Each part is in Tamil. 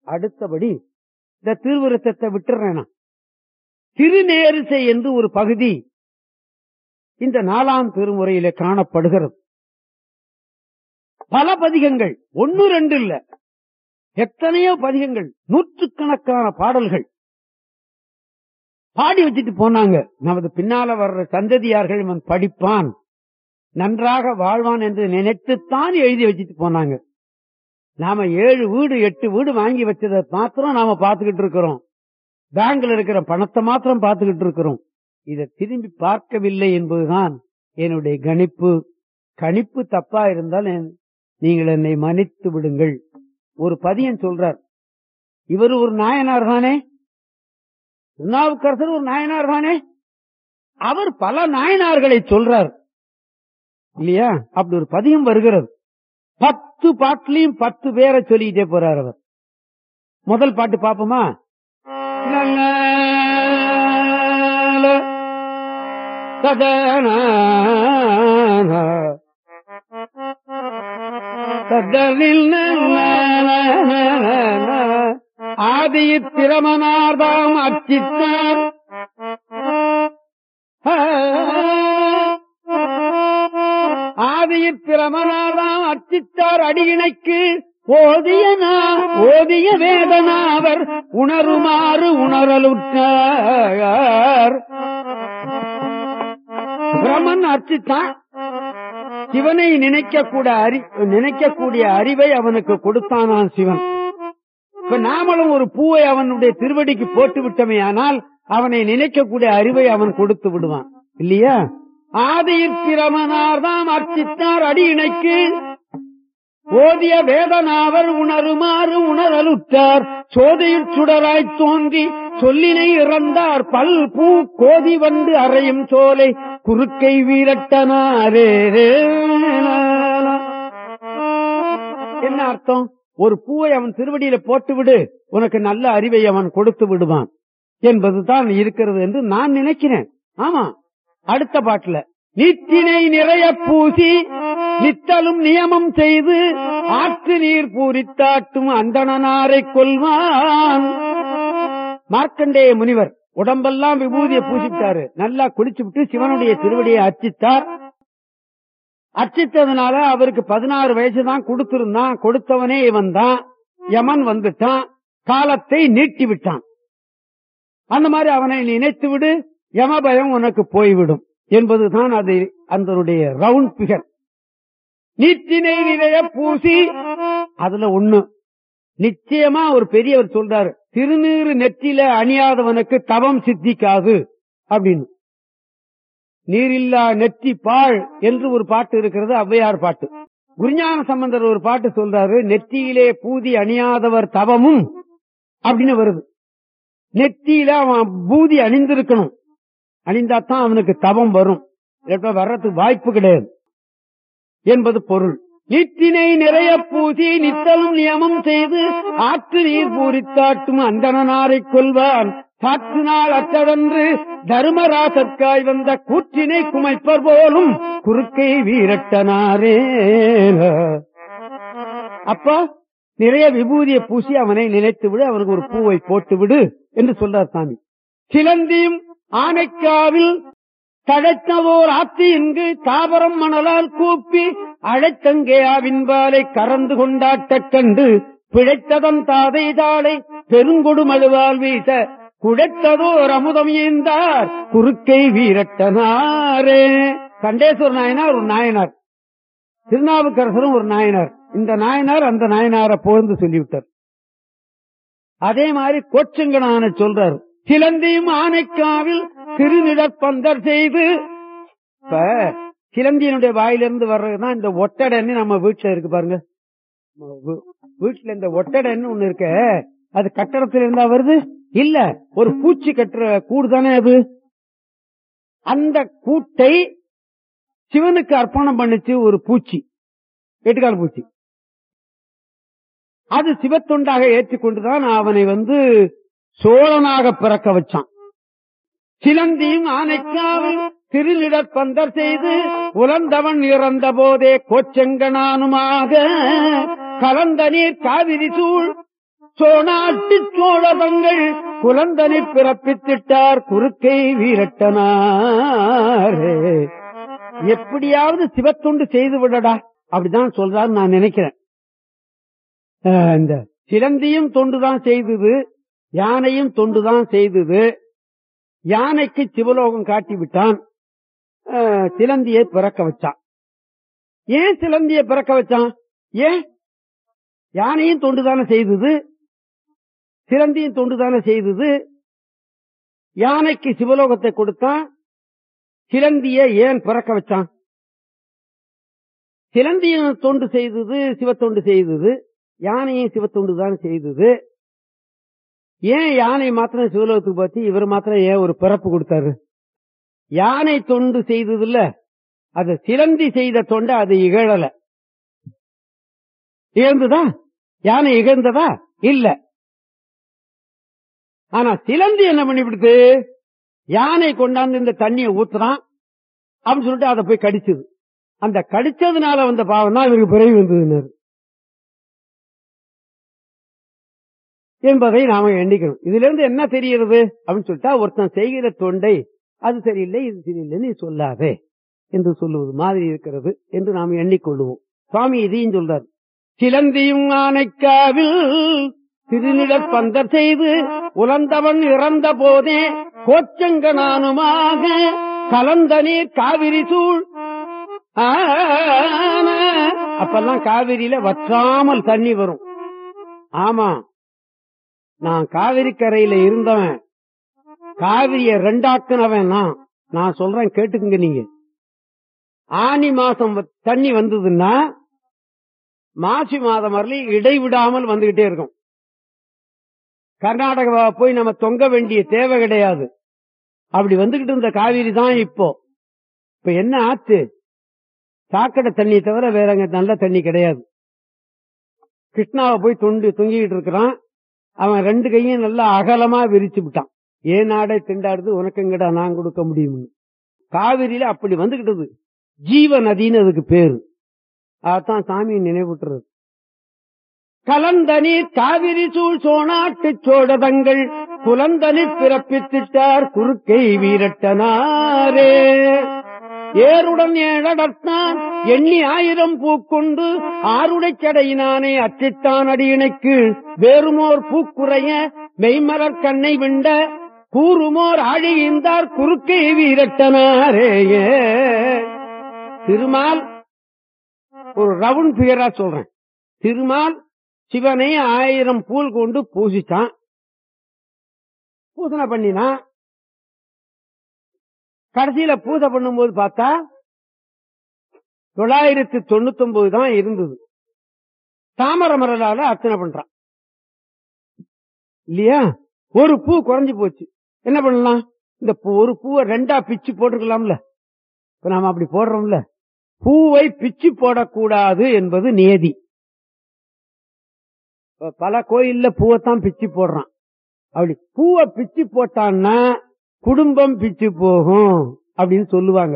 அடுத்தபடி இந்த திருவிருத்தத்தை விட்டுறேன் நான். திருநேரிசை என்று ஒரு பகுதி இந்த நாலாம் திருமுறையில காணப்படுகிறது பல பதிகங்கள் ஒன்னு ரெண்டு இல்ல எத்தனையோ பதிகங்கள் நூற்றுக்கணக்கான பாடல்கள் பாடி வச்சுட்டு போனாங்க நமது பின்னால வர்ற சந்ததியார்கள் இவன் படிப்பான் நன்றாக வாழ்வான் என்று நினைத்துத்தான் எழுதி வச்சுட்டு போனாங்க நாம ஏழு வீடு எட்டு வீடு வாங்கி வச்சதை மாத்திரம் நாம பாத்துக்கிட்டு இருக்கிறோம் பேங்க்ல இருக்கிற பணத்தை மாத்திரம் பாத்துக்கிட்டு இருக்கிறோம் இதை திரும்பி பார்க்கவில்லை என்பதுதான் என்னுடைய கணிப்பு கணிப்பு தப்பா இருந்தால் என்- நீங்கள் என்னை மன்னித்து விடுங்கள் ஒரு பதியன் சொல்றார் இவர் ஒரு நாயனார் தானே திருநாவுக்கரசர் ஒரு நாயனார் தானே அவர் பல நாயனார்களை சொல்றார் இல்லையா அப்படி ஒரு பதியம் வருகிறது பத்து பாட்டுலயும் பத்து பேரை சொல்லிக்கிட்டே போறார் அவர் முதல் பாட்டு பாப்போமா ஆதியிற் பிரமனார்தாம் அச்சித்தார் ஆதியிற் பிரமனார்தாம் அச்சித்தார் அடியினைக்கு ஓதிய நா- ஓதிய வேதனாவர் உணருமாறு உணரலுற்றார் பிரமன் அர்ச்சித்தான் சிவனை நினைக்கக்கூட அறி நினைக்கக்கூடிய அறிவை அவனுக்கு கொடுத்தானான் சிவன் இப்ப நாமளும் ஒரு பூவை அவனுடைய திருவடிக்கு போட்டு விட்டமே ஆனால் அவனை நினைக்கக்கூடிய அறிவை அவன் கொடுத்து விடுவான் இல்லையா ஆதியிற் பிரமனார் தாம் அர்ச்சித்தார் அடியினைக்கு ஓதிய வேதனாவர் உணருமாறு உணரலுற்றார் சோதையில் சுடராய்த் தோன்றி சொல்லினை இறந்தார் பல் பூ கோதி வந்து அறையும் சோலை குறுக்கை வீரட்டனாரே என்ன அர்த்தம் ஒரு பூவை அவன் திருவடியில போட்டு விடு உனக்கு நல்ல அறிவை அவன் கொடுத்து விடுவான் என்பதுதான் இருக்கிறது என்று நான் நினைக்கிறேன் ஆமா அடுத்த பாட்டுல நீத்தினை நிறைய பூசி நித்தலும் நியமம் செய்து ஆற்று நீர் பூரித்தாட்டும் அந்தணனாரை கொல்வான் மார்க்கண்டேய முனிவர் உடம்பெல்லாம் விபூதியை பூசிட்டாரு நல்லா குளிச்சு விட்டு சிவனுடைய திருவடியை அர்ச்சித்தார் அர்ச்சித்ததுனால அவருக்கு பதினாறு வயசு தான் கொடுத்திருந்தான் கொடுத்தவனே இவன் தான் யமன் வந்துட்டான் காலத்தை நீட்டி விட்டான் அந்த மாதிரி அவனை நினைத்து விடு யம பயம் உனக்கு போய்விடும் என்பதுதான் அது அதனுடைய ரவுண்ட் பிகர் நீட்டினை நிறைய பூசி அதுல ஒண்ணு நிச்சயமா ஒரு பெரியவர் சொல்றாரு திருநீறு நெற்றில அணியாதவனுக்கு தவம் சித்திக்காது அப்படின்னு நீரில்லா நெற்றி பாழ் என்று ஒரு பாட்டு இருக்கிறது ஔவையார் பாட்டு குருஞான சம்பந்தர் ஒரு பாட்டு சொல்றாரு நெற்றியிலே பூதி அணியாதவர் தவமும் அப்படின்னு வருது நெற்றியில அவன் பூதி அணிந்திருக்கணும் அணிந்தாத்தான் அவனுக்கு தவம் வரும் இல்லாட்டா வர்றதுக்கு வாய்ப்பு கிடையாது என்பது பொருள் நீட்டினை நிறைய பூசி நித்தலும் நியமம் செய்து ஆற்று நீர் பூரித்தாட்டும் அந்தணனாரை கொள்வான் காற்று நாள் அற்றதன்று தர்மராசற்காய் வந்த கூற்றினை குமைப்பர் போலும் குறுக்கை வீரட்டனாரே அப்பா நிறைய விபூதியை பூசி அவனை நினைத்து விடு அவனுக்கு ஒரு பூவை போட்டு விடு என்று சொல்றார் சாமி சிலந்தியும் ஆனைக்காவில் தழைத்தவோர் ஆத்தி இங்கு தாவரம் மணலால் கூப்பி அழைத்தங்கே ஆவின்பாலை கறந்து கொண்டாட்டக் கண்டு பிழைத்ததன் தாதை தாளை பெருங்கொடுமழுவால் வீச குழைத்ததோர் அமுதம் ஈந்தார் குறுக்கை வீரட்டனாரே கண்டேஸ்வர நாயனார் ஒரு நாயனார் திருநாவுக்கரசரும் ஒரு நாயனார் இந்த நாயனார் அந்த நாயனாரை புகழ்ந்து சொல்லிவிட்டார் அதே மாதிரி கோச்சங்கனான சொல்றார் சிலந்தியும் ஆனைக்காவில் திருநிலப்பந்தர் செய்து இப்ப சிலந்தியினுடைய வாயிலிருந்து வர்றதுதான் இந்த ஒட்டடைன்னு நம்ம வீட்டுல இருக்கு பாருங்க வீ- வீட்டுல இந்த ஒட்டடைன்னு ஒண்ணு இருக்க அது கட்டடத்துல இருந்தா வருது இல்ல ஒரு பூச்சி கட்டுற கூடு தானே அது அந்த கூட்டை சிவனுக்கு அர்ப்பணம் பண்ணுச்சு ஒரு பூச்சி எட்டுக்கால் பூச்சி அது சிவத்தொண்டாக ஏற்றுக்கொண்டுதான் அவனை வந்து சோழனாக பிறக்க வச்சான் சிலந்தியும் ஆனைக்காவில் திருநிடற்பந்தர் செய்து உலர்ந்தவன் இறந்த போதே கோச்செங்கனானுமாக கலந்த நீர் காவிரி சூழ் சோனாட்டு சோழதங்கள் குலந்தனை பிறப்பித்திட்டார் குறுக்கை வீரட்டனார் எப்படியாவது சிவத்தொண்டு செய்து விடடா அப்படிதான் சொல்றாரு நான் நினைக்கிறேன் அஹ் இந்த சிலந்தியும் தொண்டுதான் செய்தது யானையும் தொண்டுதான் செய்தது யானைக்கு சிவலோகம் காட்டி விட்டான் அஹ் சிலந்தியை பிறக்க வச்சான் ஏன் சிலந்தியை பிறக்க வச்சான் ஏன் யானையும் தொண்டுதானே செய்தது சிலந்தியும் தொண்டுதானே செய்தது யானைக்கு சிவலோகத்தை கொடுத்தான் சிலந்திய ஏன் பிறக்க வச்சான் சிலந்தியும் தொண்டு செய்தது சிவத்தொண்டு செய்தது யானையும் சிவத்தொண்டு தான் செய்தது ஏன் யானை மாத்திரம் சிவலோகத்துக்கு பார்த்து இவர் மாத்திரம் ஏன் ஒரு பிறப்பு கொடுத்தாரு யானை தொண்டு செய்தது இல்ல அது சிலந்தி செய்த தொண்டை அது இகழல இழந்துதா யானை இகழ்ந்ததா இல்ல ஆனா சிலந்தி என்ன பண்ணிவிடுது யானை கொண்டாந்து இந்த தண்ணியை ஊத்துறான் அப்படின்னு சொல்லிட்டு அதை போய் கடிச்சது அந்த கடிச்சதுனால வந்த பாவம் தான் இவருக்கு பிறகு வந்ததுன்னாரு என்பதை நாம எண்ணிக்கணும் இதுல இருந்து என்ன தெரிகிறது அப்படின்னு சொல்லிட்டா ஒருத்தன் செய்கிற தொண்டை அது சரியில்லை இது சரியில்லை நீ சொல்லாதே என்று சொல்லுவது மாதிரி இருக்கிறது என்று நாம் எண்ணிக்கொள்ளுவோம் சுவாமி இதையும் சொல்றார் சிலந்தியும் ஆனைக்காவில் திருநிழற் பந்தர் செய்து உலர்ந்தவன் இறந்த போதே கோச்சங்க நானுமாக கலந்த நீர் காவிரி சூழ் ஆன. அப்பெல்லாம் காவிரியில வற்றாமல் தண்ணி வரும் ஆமா நான் காவிரி கரையில இருந்தவன் காவிரிய ரெண்டாக்குனவன் நான் நான் சொல்றேன் கேட்டுக்குங்க நீங்க ஆனி மாசம் வ- தண்ணி வந்ததுன்னா மாசி மாதம் வரலையும் இடைவிடாமல் வந்துகிட்டே இருக்கும் கர்நாடகா போய் நம்ம தொங்க வேண்டிய தேவை கிடையாது அப்படி வந்துகிட்டு இருந்த காவிரி தான் இப்போ இப்ப என்ன ஆச்சு சாக்கடை தண்ணி தவிர வேற அங்க நல்ல தண்ணி கிடையாது கிருஷ்ணாவை போய் தொண்டு தொங்கிக்கிட்டு இருக்கிறான் அவன் ரெண்டு கையும் நல்லா அகலமா விரிச்சு விட்டான் ஏன் நாடே திண்டாடுது உனக்கு எங்கடா நான் கொடுக்க முடியும்னு காவிரியில அப்படி வந்துகிட்டது ஜீவ நதின்னு அதுக்கு பேரு அதான் சாமி நினைவுட்டுறது கலந்தனி காவிரி சூழ் சோனாட்டு சோழதங்கள் குலந்தனிற் பிறப்பித்திட்டார் குறுக்கை வீரட்டனாரே ஏருடன் ஏழடத்தான் எண்ணி ஆயிரம் பூக்கொண்டு ஆருடைச் சடையினானே அச்சித்தான் அடியினைக்கு வேறுமோர் பூக்குறைய மெய்மலர் கண்ணை விண்ட கூறுமோர் ஆழியிந்தார் குறுக்கை வீரட்டனாரேயே திருமால் ஒரு ரவுண்ட் பிகரா சொல்றேன் திருமால் சிவனை ஆயிரம் பூல் கொண்டு பூசிச்சான் பூசனை பண்ணினா கடைசியில பூஜை பண்ணும்போது பார்த்தா தொள்ளாயிரத்தி தொண்ணூத்தி ஒன்பது தான் இருந்தது தாமரை மரலால அர்ச்சனை பண்றான் இல்லையா ஒரு பூ குறைஞ்சு போச்சு என்ன பண்ணலாம் இந்த பூ- ஒரு பூவை ரெண்டா பிச்சு போட்டுக்கலாம்ல இப்ப நாம அப்படி போடுறோம்ல பூவை பிச்சு போடக்கூடாது என்பது நியதி இப்ப பல கோயில்ல பூவைத்தான் பிச்சு போடுறான் அப்படி பூவை பிச்சு போட்டான்னா குடும்பம் பிச்சு போகும் அப்படின்னு சொல்லுவாங்க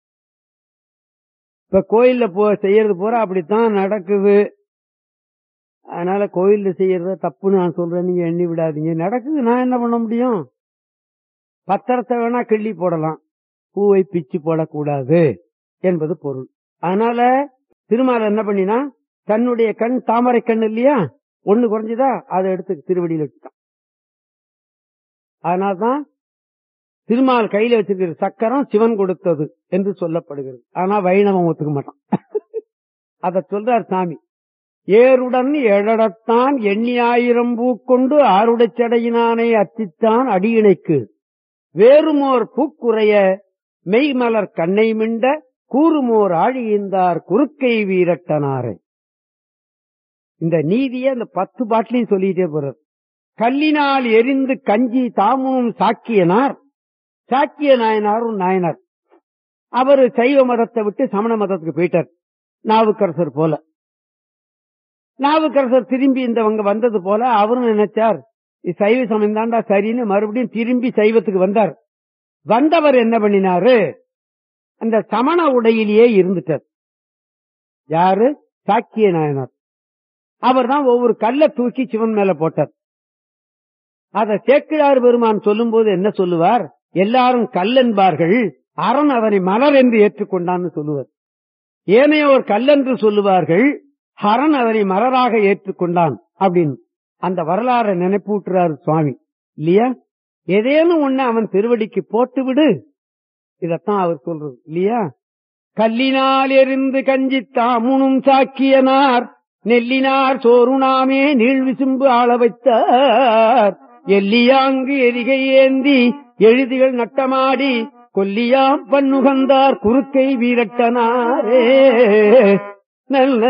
இப்ப கோயில்ல போ செய்யறது பூரா அப்படித்தான் நடக்குது அதனால கோயில்ல செய்யறத தப்புன்னு நான் சொல்றேன் நீங்க எண்ணி விடாதீங்க நடக்குது நான் என்ன பண்ண முடியும் பத்திரத்தை வேணா கிள்ளி போடலாம் பூவை பிச்சு போடக்கூடாது என்பது பொருள் அதனால திருமால் என்ன பண்ணினா தன்னுடைய கண் தாமரை கண் இல்லையா ஒண்ணு குறைஞ்சுதா அதை எடுத்து திருவடியில் வச்சுட்டான் அதனால்தான் திருமால் கையில வச்சிருக்கிற சக்கரம் சிவன் கொடுத்தது என்று சொல்லப்படுகிறது ஆனா வைணவம் ஒத்துக்க மாட்டான் அத சொல்றார் சாமி ஏருடன் எழடத்தான் எண்ணி ஆயிரம் பூக்கொண்டு ஆருடைச் சடையினானே அத்தித்தான் அடியிணைக்கு வேறுமோர் பூக்குறைய மெய்மலர் கண்ணை மிண்ட கூறுமோர் ஆழியிந்தார் குறுக்கை வீரட்டனாரை இந்த நீதியை அந்த பத்து பாட்டிலையும் சொல்லிட்டே போறார் கல்லினால் எரிந்து கஞ்சி தாமும் சாக்கியனார் சாக்கிய நாயனாரும் நாயனார் அவரு சைவ மதத்தை விட்டு சமண மதத்துக்கு போயிட்டார் நாவுக்கரசர் போல நாவுக்கரசர் திரும்பி இந்தவங்க வந்தது போல அவரும் நினைச்சார் இது சைவ சமயம் தாண்டா சரின்னு மறுபடியும் திரும்பி சைவத்துக்கு வந்தார் வந்தவர் என்ன பண்ணினாரு அந்த சமண உடையிலேயே இருந்துட்டார் யாரு சாக்கிய நாயனார் அவர் தான் ஒவ்வொரு கல்ல தூக்கி சிவன் மேல போட்டார் அத சேக்கிழார் பெருமான் சொல்லும் போது என்ன சொல்லுவார் எல்லாரும் கல் என்பார்கள் அரண் அவனை மலர் என்று ஏற்றுக்கொண்டான்னு சொல்லுவார் ஏனையோர் கல்லென்று சொல்லுவார்கள் ஹரன் அதனை மலராக ஏற்றுக்கொண்டான் அப்படின்னு அந்த வரலாறை நினைப்பூட்டுறாரு சுவாமி இல்லையா ஏதேனும் ஒண்ணு அவன் திருவடிக்கு போட்டு விடு இதத்தான் அவர் சொல்றது இல்லையா கல்லினால் எரிந்து கஞ்சி தாமுனும் சாக்கியனார் நெல்லினார் சோறுணாமே நீள் விசும்பு ஆள வைத்தார் எல்லியாங்கு எரிகை ஏந்தி எழுதிகள் நட்டமாடி கொல்லியாம் பன்னுகந்தார் குறுக்கை வீரட்டனாரே நல்ல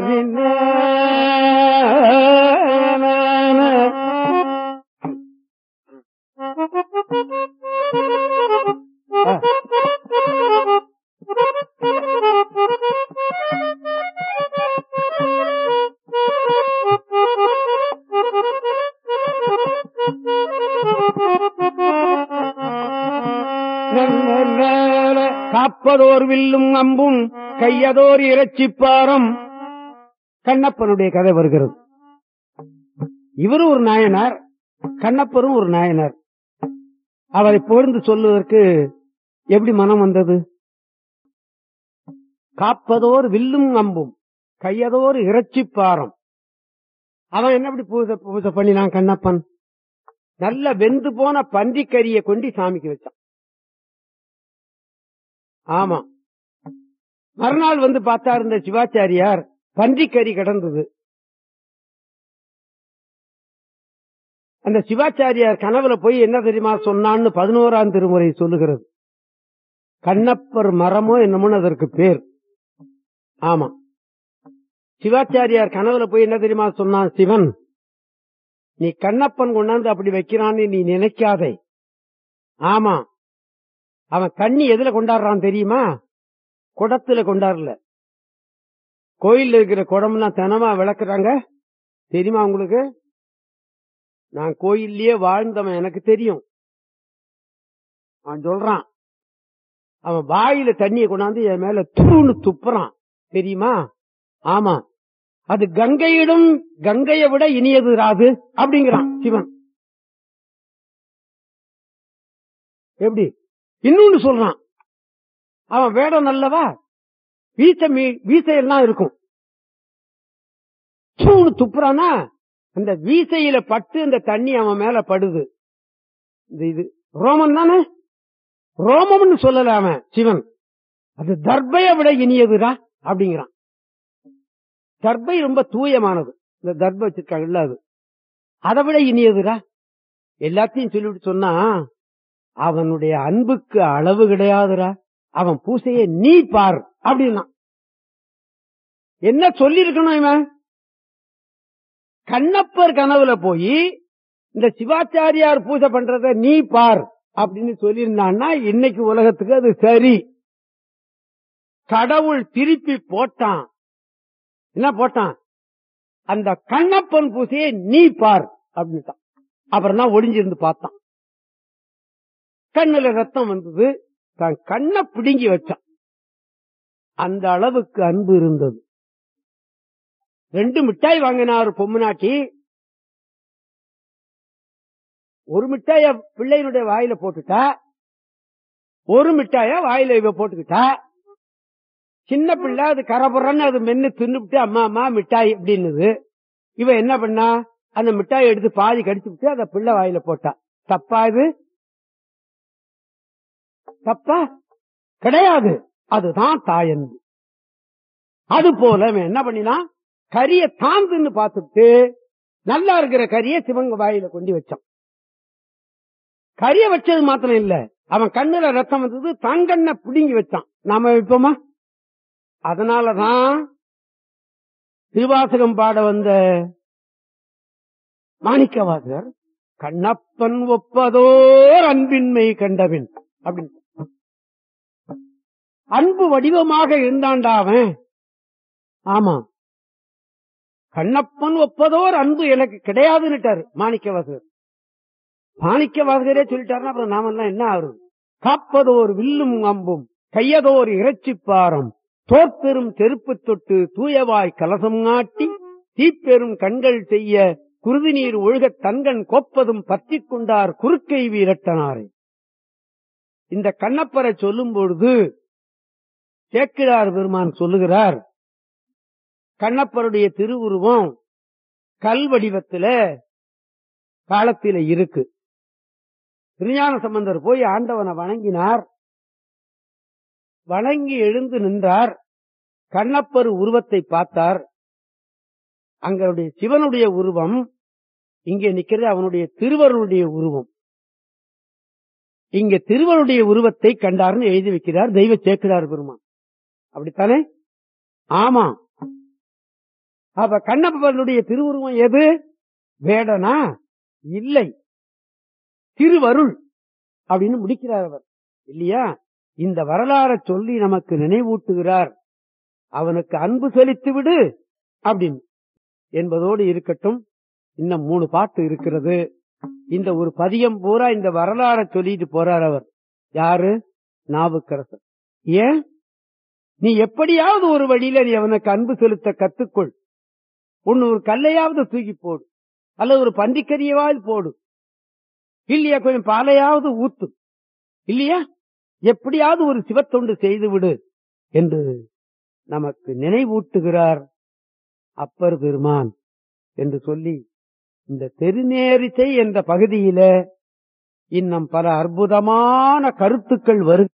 காப்பதோர் வில்லும் அம்பும் கையதோர் இறைச்சிப்பாரம் கண்ணப்பனுடைய கதை வருகிறது இவரும் ஒரு நாயனார் கண்ணப்பரும் ஒரு நாயனார் அவரை புகழ்ந்து சொல்லுவதற்கு எப்படி மனம் வந்தது காப்பதோர் வில்லும் அம்பும் கையதோர் இறைச்சிப்பாரம் அவன் என்ன அப்படி பூஜை பூஜை பண்ணினான் கண்ணப்பன் நல்ல வெந்து போன பன்றிக்கறியை கொண்டு சாமிக்கு வச்சான் ஆமா மறுநாள் வந்து பார்த்தா இருந்த சிவாச்சாரியார் பன்றிக்கறி கிடந்தது அந்த சிவாச்சாரியார் கனவுல போய் என்ன தெரியுமா சொன்னான்னு பதினோராம் திருமுறை சொல்லுகிறது கண்ணப்பர் மரமோ என்னமோன்னு அதற்கு பேர் ஆமா சிவாச்சாரியார் கனவுல போய் என்ன தெரியுமா சொன்னான் சிவன் நீ கண்ணப்பன் கொண்டாந்து அப்படி வைக்கிறான்னு நீ நினைக்காதே ஆமா அவன் தண்ணி எதுல கொண்டாடுறான் தெரியுமா குடத்துல கொண்டாடல கோயில்ல இருக்கிற குடம்லாம் தினமா விளக்குறாங்க தெரியுமா உங்களுக்கு நான் கோயில்லயே வாழ்ந்தவன் எனக்கு தெரியும் அவன் சொல்றான் அவன் வாயில தண்ணியை கொண்டாந்து என் மேல தூணு துப்புறான் தெரியுமா ஆமா அது கங்கையிடம் கங்கையை விட இனியது ராது அப்படிங்கிறான் சிவன் எப்படி இன்னொன்னு சொல்றான் அவன் வேடம் நல்லவா வீச மீ வீசையெல்லாம் இருக்கும் சூடு துப்புறானா அந்த வீசையில பட்டு அந்த தண்ணி அவன் மேல படுது இந்த இது ரோமம் தானே ரோமம்னு சொல்லல அவன் சிவன் அது தர்பைய விட இனியதுடா அப்படிங்கிறான் தர்பை ரொம்ப தூயமானது இந்த தர்பை வச்சிருக்காங்கல்ல அது அதை விட இனியதுடா எல்லாத்தையும் சொல்லிவிட்டு சொன்னா அவனுடைய அன்புக்கு அளவு கிடையாதுடா அவன் பூசையை நீ பார் அப்படின்னா என்ன சொல்லிருக்கணும் இவன் கண்ணப்பர் கனவுல போய் இந்த சிவாச்சாரியார் பூஜை பண்றத நீ பார் அப்படின்னு சொல்லியிருந்தான்னா இன்னைக்கு உலகத்துக்கு அது சரி கடவுள் திருப்பி போட்டான் என்ன போட்டான் அந்த கண்ணப்பன் பூசையை நீ பார் அப்படின்ட்டான் அப்புறம் தான் ஒளிஞ்சிருந்து பார்த்தான் கண்ணுல ரத்தம் வந்தது தான் கண்ணை பிடுங்கி வச்சான் அந்த அளவுக்கு அன்பு இருந்தது ரெண்டு மிட்டாய் வாங்கினார் பொம்முனாட்டி ஒரு மிட்டாய பிள்ளையினுடைய வாயில போட்டுட்டா ஒரு மிட்டாய வாயில இவ போட்டுக்கிட்டா சின்ன பிள்ளை அது கரபுறன்னு அது மென்னு தின்னுபிட்டு அம்மா அம்மா மிட்டாய் அப்படின்னுது இவ என்ன பண்ணா அந்த மிட்டாயை எடுத்து பாதி கடிச்சு விட்டு அந்த பிள்ளை வாயில போட்டா தப்பா இது தப்பா கிடையாது அதுதான் தாயன்பு அது போல அவன் என்ன பண்ணினா கரிய தாந்துன்னு பார்த்துட்டு நல்லா இருக்கிற கரிய சிவங்க வாயில கொண்டு வச்சான் கரிய வச்சது மாத்திரம் இல்ல அவன் கண்ணுல ரத்தம் வந்தது தங்கண்ண பிடுங்கி வச்சான் நாம வைப்போமா அதனாலதான் திருவாசகம் பாட வந்த மாணிக்கவாசகர் கண்ணப்பன் ஒப்பதோர் அன்பின்மை கண்டபின் அப்படின்னு அன்பு வடிவமாக இருந்தான்டா அவன் ஆமா கண்ணப்பன் ஒப்பதோர் அன்பு எனக்கு கிடையாதுன்னுட்டாரு மாணிக்கவாசகர் மாணிக்கவாசகரே சொல்லிட்டாருன்னா அப்புறம் நாமெல்லாம் என்ன ஆகுறது காப்பதோர் வில்லும் அம்பும் கையதோர் இறைச்சிப்பாரம் தோற்பெரும் செருப்பு தொட்டு தூயவாய் கலசம் நாட்டி தீப்பெரும் கண்கள் செய்ய குருதி நீர் ஒழுகத் தன்கண் கோப்பதும் பற்றிக் கொண்டார் குறுக்கை வீரட்டனாரை இந்த கண்ணப்பரை சொல்லும் பொழுது சேக்கிழார் பெருமான் சொல்லுகிறார் கண்ணப்பருடைய திருவுருவம் கல் வடிவத்தில காலத்தில இருக்கு திருஞான சம்பந்தர் போய் ஆண்டவனை வணங்கினார் வணங்கி எழுந்து நின்றார் கண்ணப்பர் உருவத்தை பார்த்தார் அங்களுடைய சிவனுடைய உருவம் இங்கே நிக்கிறது அவனுடைய திருவருடைய உருவம் இங்க திருவருடைய உருவத்தை கண்டார்னு எழுதி வைக்கிறார் தெய்வ சேக்கிடார் பெருமான் அப்படித்தானே ஆமா அப்ப கண்ணப்பனுடைய திருவுருவம் எது வேடனா இல்லை திருவருள் அப்படின்னு முடிக்கிறார் அவர் இல்லையா இந்த வரலாறை சொல்லி நமக்கு நினைவூட்டுகிறார் அவனுக்கு அன்பு செலுத்தி விடு அப்படின்னு என்பதோடு இருக்கட்டும் இன்னும் மூணு பாட்டு இருக்கிறது இந்த ஒரு பதியம் பூரா இந்த வரலாறை சொல்லிட்டு போறார் அவர் யாரு நாவுக்கரசர் ஏன் நீ எப்படியாவது ஒரு வழியில நீ அவனுக்கு அன்பு செலுத்த கத்துக்கொள் ஒன்னு ஒரு கல்லையாவது தூக்கி போடு அல்லது ஒரு பன்றிக்கறியாவது போடு இல்லையா கொஞ்சம் பாலையாவது ஊத்து இல்லையா எப்படியாவது ஒரு சிவத்தொண்டு செய்து விடு என்று நமக்கு நினைவூட்டுகிறார் அப்பர் பெருமான் என்று சொல்லி இந்த தெருநேரிசை என்ற பகுதியில இன்னும் பல அற்புதமான கருத்துக்கள் வரு